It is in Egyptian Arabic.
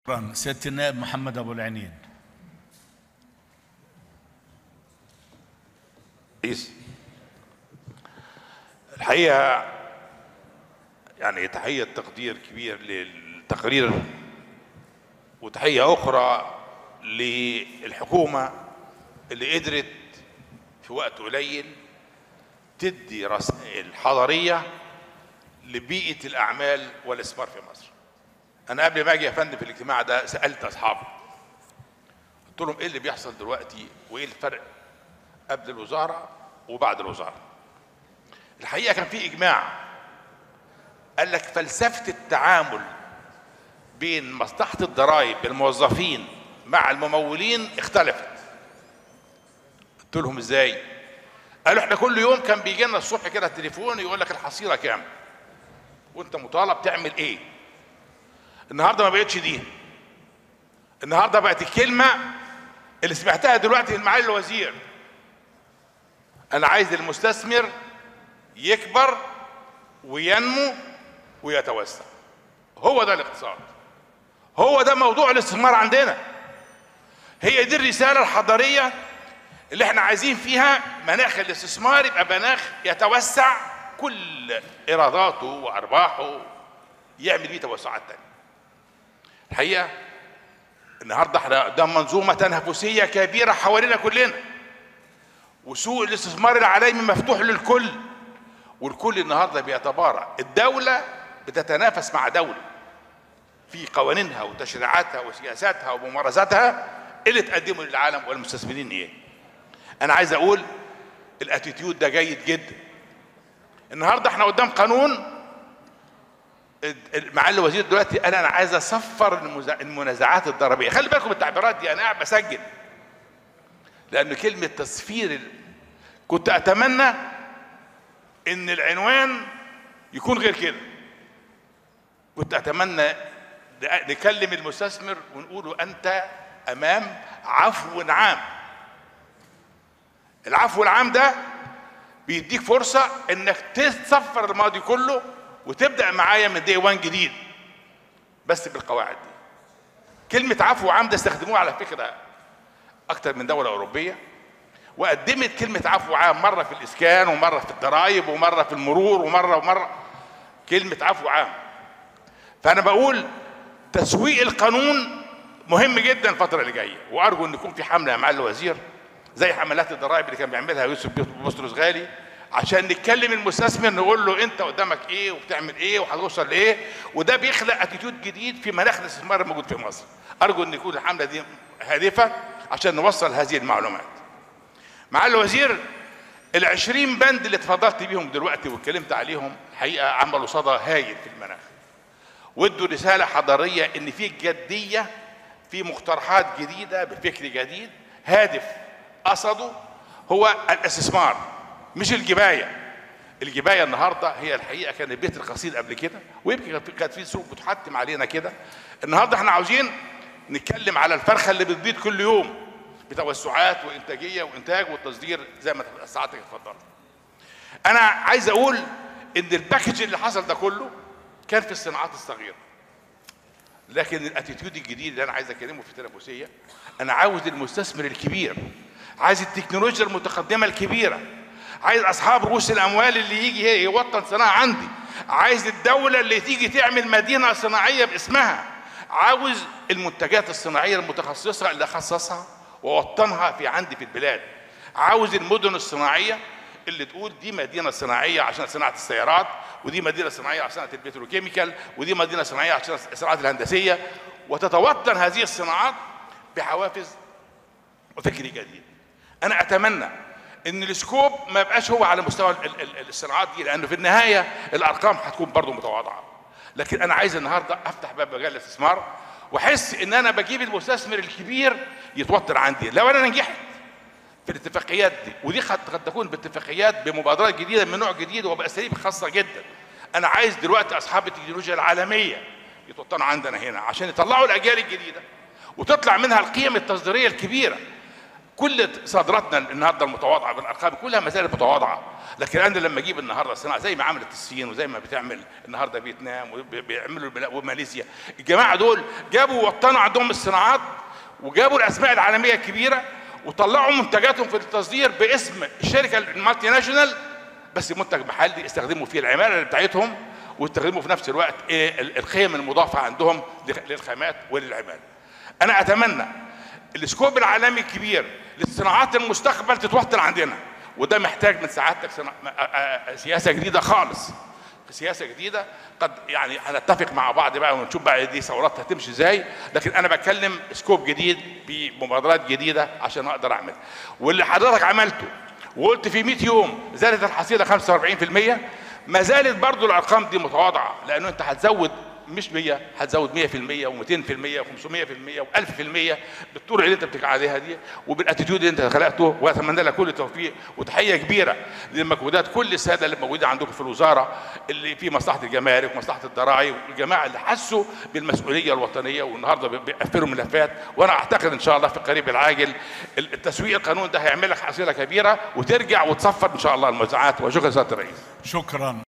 شكرا سيادة النائب محمد أبو العنين رئيس الحقيقة يعني تحية تقدير كبير للتقرير وتحية أخرى للحكومة اللي قدرت في وقت قليل تدي رسائل حضارية لبيئة الأعمال والاستثمار في مصر أنا قبل ما أجي يا فندم في الاجتماع ده سألت أصحابي قلت لهم إيه اللي بيحصل دلوقتي وإيه الفرق قبل الوزارة وبعد الوزارة الحقيقة كان في إجماع قال لك فلسفة التعامل بين مصلحة الضرائب الموظفين مع الممولين اختلفت قلت لهم ازاي قالوا احنا كل يوم كان بيجي لنا الصبح كده التليفون يقول لك الحصيله كام وانت مطالب تعمل ايه النهارده ما بقتش دي النهارده بقت الكلمه اللي سمعتها دلوقتي من معالي الوزير انا عايز المستثمر يكبر وينمو ويتوسع هو ده الاقتصاد هو ده موضوع الاستثمار عندنا هي دي الرسالة الحضارية اللي احنا عايزين فيها مناخ الاستثمار يبقى مناخ يتوسع كل ايراداته وارباحه يعمل بيه توسعات تانية الحقيقة النهارده احنا قدام منظومة تنافسية كبيرة حوالينا كلنا وسوق الاستثمار العالمي مفتوح للكل والكل النهارده بيتبارى الدولة بتتنافس مع دولة في قوانينها وتشريعاتها وسياساتها وممارساتها اللي تقدمه للعالم والمستثمرين ايه انا عايز اقول الاتيتيود ده جيد جدا النهارده احنا قدام قانون معالي الوزير دلوقتي قال انا عايز اصفر المنازعات الضريبيه خلي بالكم من التعبيرات دي انا قاعد بسجل لان كلمه تصفير كنت اتمنى ان العنوان يكون غير كده كنت اتمنى نكلم المستثمر ونقول له انت امام عفو عام العفو العام ده بيديك فرصة انك تصفر الماضي كله وتبدأ معايا من دي وان جديد بس بالقواعد دي كلمة عفو عام ده استخدموها على فكرة أكتر من دولة أوروبية وقدمت كلمة عفو عام مرة في الإسكان ومرة في الضرائب ومرة في المرور ومرة ومرة كلمة عفو عام فأنا بقول تسويق القانون مهم جدا الفترة اللي جاية وأرجو أن يكون في حملة مع الوزير زي حملات الضرائب اللي كان بيعملها يوسف بطرس غالي عشان نتكلم المستثمر نقول له انت قدامك ايه وبتعمل ايه وهتوصل لايه وده بيخلق اتيتيود جديد في مناخ الاستثمار الموجود في مصر ارجو ان يكون الحمله دي هادفه عشان نوصل هذه المعلومات مع الوزير العشرين بند اللي اتفضلت بيهم دلوقتي واتكلمت عليهم الحقيقه عملوا صدى هايل في المناخ وادوا رساله حضاريه ان في جديه في مقترحات جديده بفكر جديد هادف قصده هو الاستثمار مش الجبايه الجبايه النهارده هي الحقيقه كان البيت القصيد قبل كده ويمكن كانت في سوق بتحتم علينا كده النهارده احنا عاوزين نتكلم على الفرخه اللي بتبيض كل يوم بتوسعات وانتاجيه وانتاج والتصدير زي ما ساعتك اتفضلت انا عايز اقول ان الباكج اللي حصل ده كله كان في الصناعات الصغيره لكن الاتيتيود الجديد اللي انا عايز اكلمه في التنافسيه انا عاوز المستثمر الكبير عايز التكنولوجيا المتقدمه الكبيره عايز اصحاب رؤوس الاموال اللي يجي يوطن صناعه عندي عايز الدوله اللي تيجي تعمل مدينه صناعيه باسمها عاوز المنتجات الصناعيه المتخصصه اللي اخصصها واوطنها في عندي في البلاد عاوز المدن الصناعيه اللي تقول دي مدينه صناعيه عشان صناعه السيارات ودي مدينه صناعيه عشان صناعه البتروكيميكال ودي مدينه صناعيه عشان الصناعات الهندسيه وتتوطن هذه الصناعات بحوافز وفكري جديد انا اتمنى ان السكوب ما يبقاش هو على مستوى الصناعات دي لانه في النهايه الارقام هتكون برضه متواضعه لكن انا عايز النهارده افتح باب مجال الاستثمار واحس ان انا بجيب المستثمر الكبير يتوتر عندي لو انا نجحت في الاتفاقيات دي ودي قد تكون باتفاقيات بمبادرات جديده من نوع جديد وباساليب خاصه جدا انا عايز دلوقتي اصحاب التكنولوجيا العالميه يتوطنوا عندنا هنا عشان يطلعوا الاجيال الجديده وتطلع منها القيم التصديريه الكبيره كل صادراتنا النهارده المتواضعه بالارقام كلها ما زالت متواضعه لكن انا لما اجيب النهارده صناعه زي ما عملت الصين وزي ما بتعمل النهارده فيتنام وبيعملوا البلا- وماليزيا الجماعه دول جابوا وطنوا عندهم الصناعات وجابوا الاسماء العالميه الكبيره وطلعوا منتجاتهم في التصدير باسم الشركه المالتي ناشونال بس منتج محلي استخدموا فيه العماله بتاعتهم واستخدموا في نفس الوقت ايه ال- القيم المضافه عندهم لخ- للخامات وللعماله. انا اتمنى السكوب العالمي الكبير للصناعات المستقبل تتوطن عندنا وده محتاج من سعادتك صنا- م- آ- آ- سياسه جديده خالص سياسه جديده قد يعني هنتفق مع بعض بقى ونشوف بقى دي ثورات هتمشي ازاي لكن انا بتكلم سكوب جديد بمبادرات جديده عشان اقدر اعمل واللي حضرتك عملته وقلت في 100 يوم زادت الحصيله 45% ما زالت برضو الارقام دي متواضعه لانه انت هتزود مش 100 هتزود 100% و200% و500% و1000% بالطرق اللي انت بتتكلم عليها دي وبالاتيتيود اللي انت خلقته واتمنى لك كل التوفيق وتحيه كبيره للمجهودات كل الساده اللي موجودين عندكم في الوزاره اللي في مصلحه الجمارك ومصلحه الضرائب والجماعه اللي حسوا بالمسؤوليه الوطنيه والنهارده بيقفلوا ملفات وانا اعتقد ان شاء الله في القريب العاجل التسويق القانون ده هيعمل لك حصيله كبيره وترجع وتصفر ان شاء الله الموزعات وشكرا سياده الرئيس شكرا